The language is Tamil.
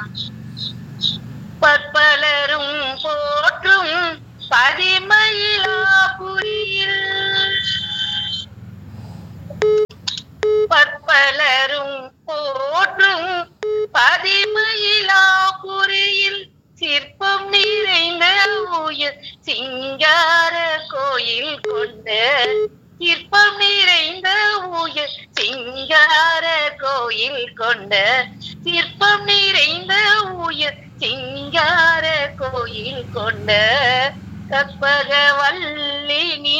பற்பலரும் போற்றும் பதிமயிலாபுரியில் பற்பலரும் போற்றும் பதிமயிலாபுரியில் சிற்பம் நிறைந்த உயர் சிங்கார கோயில் கொண்ட சிற்பம் நிறைந்த உயர் சிங்கார கோயில் கொண்ட சிற்பம் நிறைந்த உயர் சிங்கார கோயில் கொண்ட கற்பக வல்லி